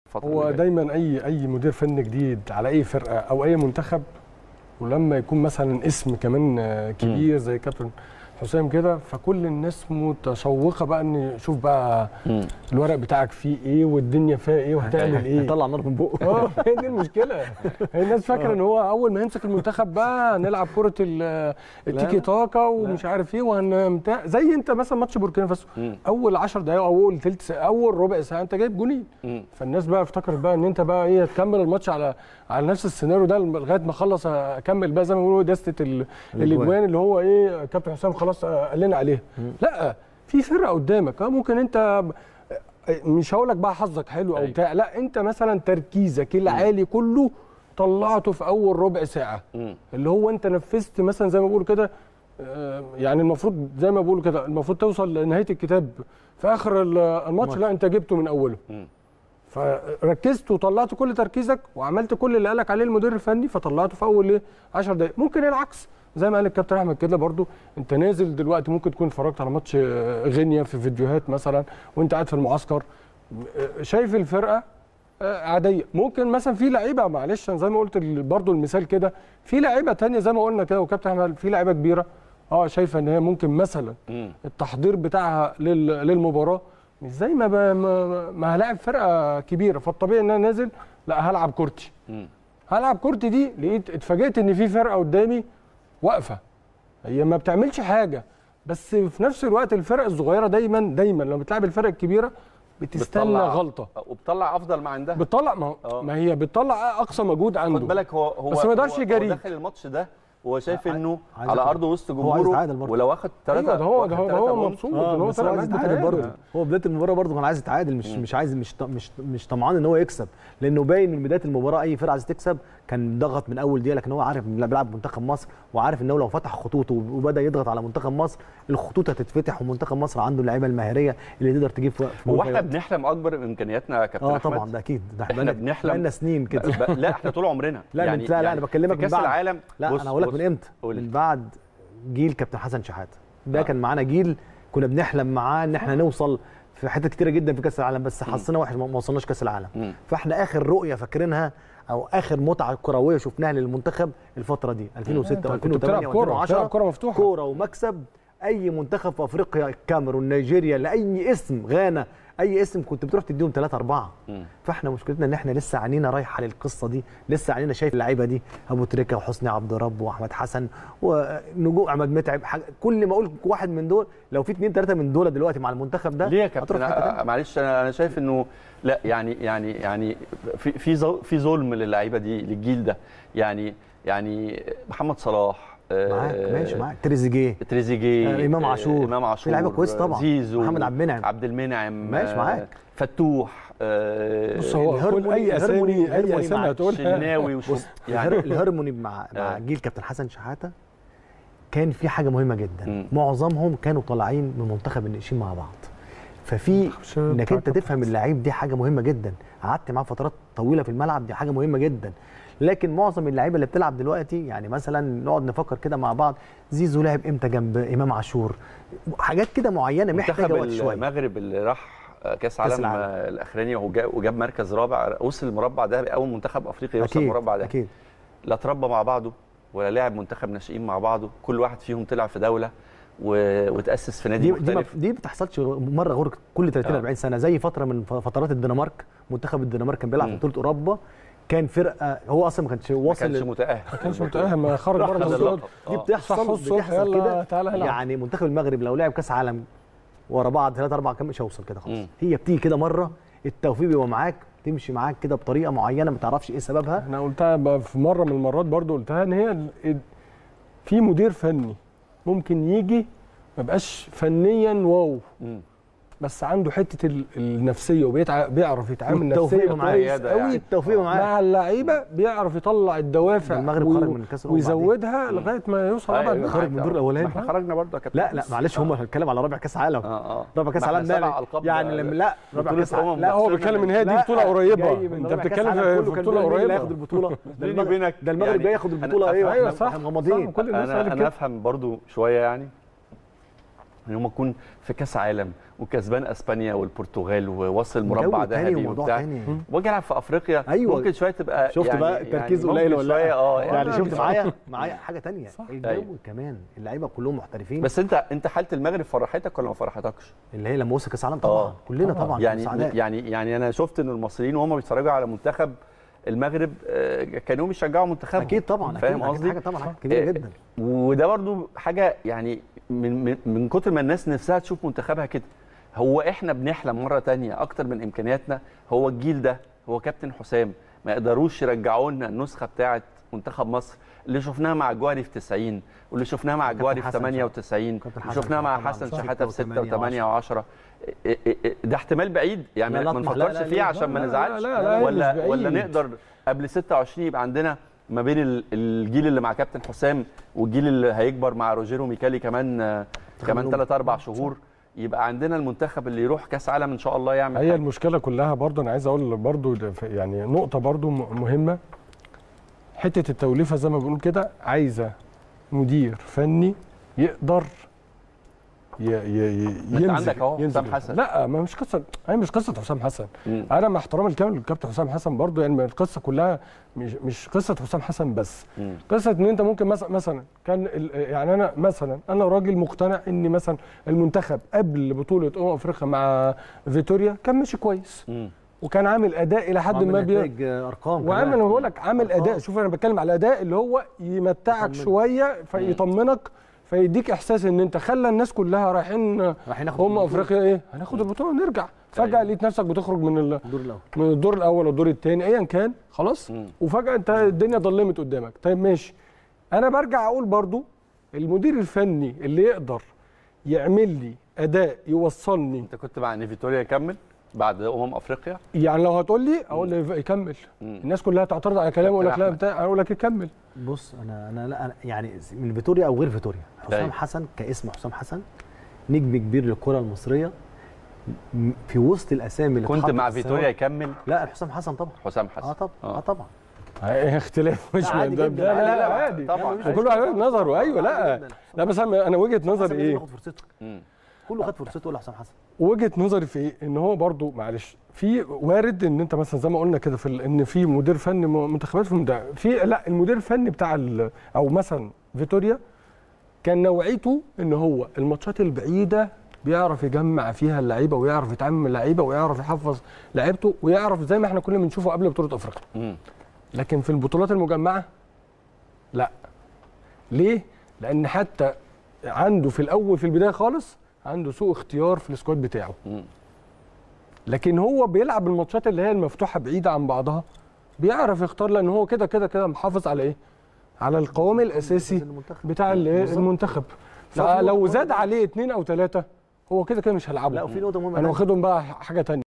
الفتره هو اللي جاية. دايما اي اي مدير فني جديد على اي فرقه او اي منتخب ولما يكون مثلا اسم كمان آه، كبير زي كابتن حسام كده فكل الناس متشوقه بقى ان يشوف بقى مم. الورق بتاعك فيه ايه والدنيا فيها ايه وهتعمل ايه يطلع نار من بقه اه هي دي المشكله هي الناس فاكره ان هو اول ما يمسك المنتخب بقى هنلعب كره ال- التيكي تاكا ومش عارف ايه وهنمتع زي انت مثلا ماتش بوركينا فاسو مم. اول 10 دقائق او اول ثلث ساعه اول ربع ساعه انت جايب جونين مم. فالناس بقى افتكرت بقى ان انت بقى ايه تكمل الماتش على على نفس السيناريو ده لغايه ما اخلص اكمل بقى زي ما بيقولوا دستة ال- الاجوان اللي هو ايه كابتن حسام خلاص قال لنا عليها لا في فرقه قدامك اه ممكن انت مش هقول لك بقى حظك حلو او أيوة. بتاع لا انت مثلا تركيزك العالي كله طلعته في اول ربع ساعه مم. اللي هو انت نفذت مثلا زي ما بيقولوا كده آه، يعني المفروض زي ما بيقولوا كده المفروض توصل لنهايه الكتاب في اخر ال- الماتش لا انت جبته من اوله مم. فركزت وطلعت كل تركيزك وعملت كل اللي قالك عليه المدير الفني فطلعته في اول ايه 10 دقائق ممكن العكس زي ما قال الكابتن احمد كده برضو انت نازل دلوقتي ممكن تكون اتفرجت على ماتش آه، غينيا في فيديوهات مثلا وانت قاعد في المعسكر آه، شايف الفرقه آه، عاديه ممكن مثلا في لعيبه معلش أنا زي ما قلت ال- برضو المثال كده في لعيبه تانية زي ما قلنا كده وكابتن احمد في لعيبه كبيره اه شايفه ان هي ممكن مثلا مم. التحضير بتاعها لل- للمباراه مش زي ما ب- ما, ما هلاعب فرقه كبيره فالطبيعي ان انا نازل لا هلعب كورتي مم. هلعب كورتي دي لقيت اتفاجئت ان في فرقه قدامي واقفه هي ما بتعملش حاجه بس في نفس الوقت الفرق الصغيره دايما دايما لما بتلعب الفرق الكبيره بتستنى بتطلع- غلطه وبتطلع افضل ما عندها بتطلع ما, آه. هو- ما هي بتطلع اقصى مجهود عنده خد بالك هو هو بس ما يقدرش هو- هو يجاريك. داخل الماتش ده هو شايف عايز- انه عايز على ياخد- ارضه وسط هو عايز جمهوره يتعادل برضه. ولو واخد ثلاثه ايوه ده هو ده هو, ده هو مبسوط ان هو بس طلع هو معاك عايز يتعادل بتعادل. برضه هو بدايه المباراه برضه كان عايز يتعادل مش مش عايز مش ط- مش مش طمعان ان هو يكسب لانه باين من بدايه المباراه اي فرقه عايزه تكسب كان ضغط من اول دقيقه لكن هو عارف إن بيلعب منتخب مصر وعارف انه لو فتح خطوطه وبدا يضغط على منتخب مصر الخطوط هتتفتح ومنتخب مصر عنده اللعيبه الماهريه اللي تقدر تجيب في في هو جول احنا في أي وقت. بنحلم اكبر بامكانياتنا يا كابتن اه احمد طبعا ده اكيد ده احنا بقالنا- بنحلم بقالنا سنين كده ب- لا احنا طول عمرنا لا يعني لا لا انا بكلمك في كاس من بعد العالم لا بص- انا هقول لك بص، من امتى قول لي. من بعد جيل كابتن حسن شحاته ده آه. كان معانا جيل كنا بنحلم معاه ان احنا نوصل في حتت كتيره جدا في كاس العالم بس حظنا وحش ما ما وصلناش كاس العالم مم. فاحنا اخر رؤيه فاكرينها او اخر متعه كرويه شفناها للمنتخب الفتره دي 2006 أنت كنت بتلعب و2008 كورة، بتلعب و2010 كورة مفتوحة. كوره ومكسب اي منتخب في افريقيا الكاميرون نيجيريا لاي اسم غانا اي اسم كنت بتروح تديهم ثلاثة أربعة مم. فاحنا مشكلتنا ان احنا لسه عينينا رايحه للقصه دي لسه عينينا شايف اللعيبه دي ابو تريكه وحسني عبد رب واحمد حسن ونجوم احمد متعب حاجة كل ما اقول واحد من دول لو في اثنين ثلاثه من دول دلوقتي مع المنتخب ده ليه يا هتروح كابتن في حتة تانية. آه، معلش انا انا شايف انه لا يعني يعني يعني في في ظل- في ظلم للعيبه دي للجيل ده يعني يعني محمد صلاح آه، معاك ماشي معاك تريزيجيه تريزيجيه آه، إمام آه، عاشور. امام عاشور في لعيبة كويسة طبعا. زيزو محمد عبد المنعم. عبد المنعم ماشي آه، معاك. فتوح آه، بص هو كل الهرموني- اي اسامي الهرموني- اي الهرموني اسامي مع هتقولها شناوي وشو بص يعني يعني الهرموني مع مع آه. جيل كابتن حسن شحاته كان في حاجه مهمه جدا مم. معظمهم كانوا طالعين من منتخب الناشئين مع بعض ففي الشباب انك بتاع انت كابتن تفهم اللعيب دي حاجه مهمه جدا قعدت معاه فترات طويله في الملعب دي حاجه مهمه جدا لكن معظم اللعيبه اللي بتلعب دلوقتي يعني مثلا نقعد نفكر كده مع بعض زيزو لعب امتى جنب امام عاشور حاجات كده معينه محتاجه منتخب وقت شويه المغرب اللي راح كاس عالم العالم. آه، الاخراني وجا- وجاب مركز رابع وصل المربع ده اول منتخب افريقي يوصل اكيد المربع ده اكيد لا تربى مع بعضه ولا لعب منتخب ناشئين مع بعضه كل واحد فيهم طلع في دوله و... وتاسس في نادي دي دي ما مختلف دي ما بتحصلش مره غير كل 30 آه. 40 سنه زي فتره من ف- فترات الدنمارك منتخب الدنمارك كان بيلعب في مم. بطوله اوروبا كان فرقه هو اصلا ما كانش ما واصل كانش لل- متاهل ما كانش متاهل ما خرج راح بره خد البطولة. اللقب. دي آه. بتحصل صحوا الصبح، بتحصل يلا كده تعالى العب. يعني منتخب المغرب لو لعب كاس عالم ورا بعض ثلاثة أربعة كام مش هيوصل كده خالص مم. هي بتيجي كده مرة التوفيق بيبقى معاك تمشي معاك كده بطريقة معينة ما تعرفش إيه سببها احنا قلتها بقى في مره من المرات برضو قلتها ان هي ال- ال- في مدير فني ممكن يجي ما يبقاش فنيا واو مم. بس عنده حته ال- النفسيه وبيعرف يتعامل والتوفيق نفسيا معاه. كويس زيادة قوي يعني. التوفيق معاك مع اللعيبه بيعرف يطلع الدوافع المغرب وي- خرج من كأس الأمم ويزودها لغايه ما يوصل أيوة، ربع أيوة، النهائي. خرج من الدور معاك. الأولاني. ما احنا خرجنا برضه يا كابتن لا لا معلش هم هنتكلم على رابع كاس عالم اه اه رابع كاس ما احنا عالم سبع نعمل- ألقاب يعني ده- لما لا رابع بطولة كاس عالم أمم لا هو خسرنا بيتكلم ان من- هي دي لا، بطوله قريبه جاي من انت رابع كأس بتتكلم عالم في كله كان بطوله بيقول مين اللي قريبه هياخد البطولة ده بيني المغرب وبينك ده المغرب يعني جاي ياخد أنا- البطولة أنا ايه فاهم. ايوه واحنا صح إحنا مغمضين صح، كل الناس انا قالت انا كده افهم برضو شويه يعني ان هم يكون في كاس عالم وكسبان اسبانيا والبرتغال ووصل جو مربع تاني ذهبي وموضوع وبتاع تاني. واجي العب في افريقيا أيوة. ممكن شويه تبقى شفت يعني بقى التركيز يعني قليل ممكن ولا شويه لا؟ اه يعني يعني شفت معايا معايا حاجه تانية الجو أيوة. كمان اللعيبه كلهم محترفين بس انت انت حاله المغرب فرحتك ولا ما فرحتكش؟ اللي هي لما وصل كاس العالم طبعا آه. كلنا طبعا يعني سعداء. يعني يعني انا شفت ان المصريين وهم بيتفرجوا على منتخب المغرب آه، كانوا بيشجعوا منتخبهم اكيد طبعا فاهم أكيد قصدي؟ حاجه طبعا حاجة كبيره آه، جدا وده برضو حاجه يعني من من, من كتر ما الناس نفسها تشوف منتخبها كده هو احنا بنحلم مره تانية اكتر من امكانياتنا هو الجيل ده هو كابتن حسام ما يقدروش يرجعوا لنا النسخه بتاعه منتخب مصر اللي شفناها مع جواري في 90 واللي شفناها مع كابتن جواري في حسن 98 كابتن اللي حسن شفناها مع طبعاً حسن في شحاته في 6 6 و8 و10 ده احتمال بعيد يعني لا، لا، ما لا، نفكرش لا، فيه لا، عشان ما لا، لا، نزعلش لا، لا، مش ولا بعيد. ولا نقدر قبل 26 يبقى عندنا ما بين ال- الجيل اللي مع كابتن حسام والجيل اللي هيكبر مع روجيرو ميكالي كمان آه، كمان خلوهم. 3 4 شهور يبقى عندنا المنتخب اللي يروح كاس عالم ان شاء الله يعمل هي حاجة. المشكله كلها برضو انا عايز اقول برضو ده في- يعني نقطه برضو م- مهمه حته التوليفه زي ما بنقول كده عايزه مدير فني يقدر ي ي ي ما انت يمزج- عندك اهو يمزج حسام حسن. لا ما مش قصه هي مش قصه حسام حسن مم. انا مع احترامي الكامل للكابتن حسام حسن برضو يعني القصه كلها مش مش قصه حسام حسن بس مم. قصه ان انت ممكن مثلا مثلا كان ال- يعني انا مثلا انا راجل مقتنع ان مثلا المنتخب قبل بطوله امم افريقيا مع فيتوريا كان ماشي كويس مم. وكان عامل اداء الى حد عامل ما بي... نتائج، آه، ارقام وعامل كمان. انا بقول لك عامل أرقام. اداء شوف انا بتكلم على اداء اللي هو يمتعك يطمنك. شويه فيطمنك فيديك احساس ان انت خلى الناس كلها رايحين رايحين ناخد هم البطولة. افريقيا ايه هناخد البطوله ونرجع فجاه أيوة. لقيت نفسك بتخرج من ال... الدور الاول من الدور الاول والدور الثاني ايا كان خلاص مم. وفجاه انت الدنيا ضلمت قدامك طيب ماشي انا برجع اقول برضو المدير الفني اللي يقدر يعمل لي اداء يوصلني انت كنت مع ان فيتوريا يكمل بعد امم افريقيا يعني لو هتقول لي اقول لي يكمل مم. الناس كلها تعترض على كلامي اقول لك لا أحمد. بتاع اقول لك يكمل بص انا انا لا أنا يعني من فيتوريا او غير فيتوريا حسام أيوة. حسن كاسم حسام حسن نجم كبير للكره المصريه م- في وسط الاسامي اللي كنت اتحطت مع في فيتوريا السواق. يكمل لا حسام حسن طبعا حسام حسن اه طبعا آه. اه طبعا ايه اختلاف مش لا، عادي ده- جدا. لا لا لا، لا لا، عادي طبعا. وكل واحد وجهه نظره ايوه لا عادي جدا. لا بس انا أنا وجهه حسام نظري لازم ايه ياخد فرصته مم. كله خد فرصته الا حسام حسن وجهه نظري في ايه؟ ان هو برضو معلش في وارد ان انت مثلا زي ما قلنا كده في ال- ان في مدير فني م- منتخبات في المدرب في لا المدير الفني بتاع ال- او مثلا فيتوريا كان نوعيته ان هو الماتشات البعيده بيعرف يجمع فيها اللعيبه ويعرف يتعامل مع اللعيبه ويعرف يحفظ لعيبته ويعرف زي ما احنا كنا بنشوفه قبل بطوله افريقيا مم. لكن في البطولات المجمعه لا ليه؟ لان حتى عنده في الاول في البدايه خالص عنده سوء اختيار في السكواد بتاعه مم. لكن هو بيلعب الماتشات اللي هي المفتوحه بعيده عن بعضها بيعرف يختار لان هو كده كده كده محافظ على ايه؟ على القوام الاساسي المنتخب. بتاع ال- بالظبط. المنتخب لا، في فلو نقطة زاد برضه. عليه اثنين او ثلاثه هو كده كده مش هيلعبه لا وفي نقطه مهمه انا تانية. واخدهم بقى حاجه ثانيه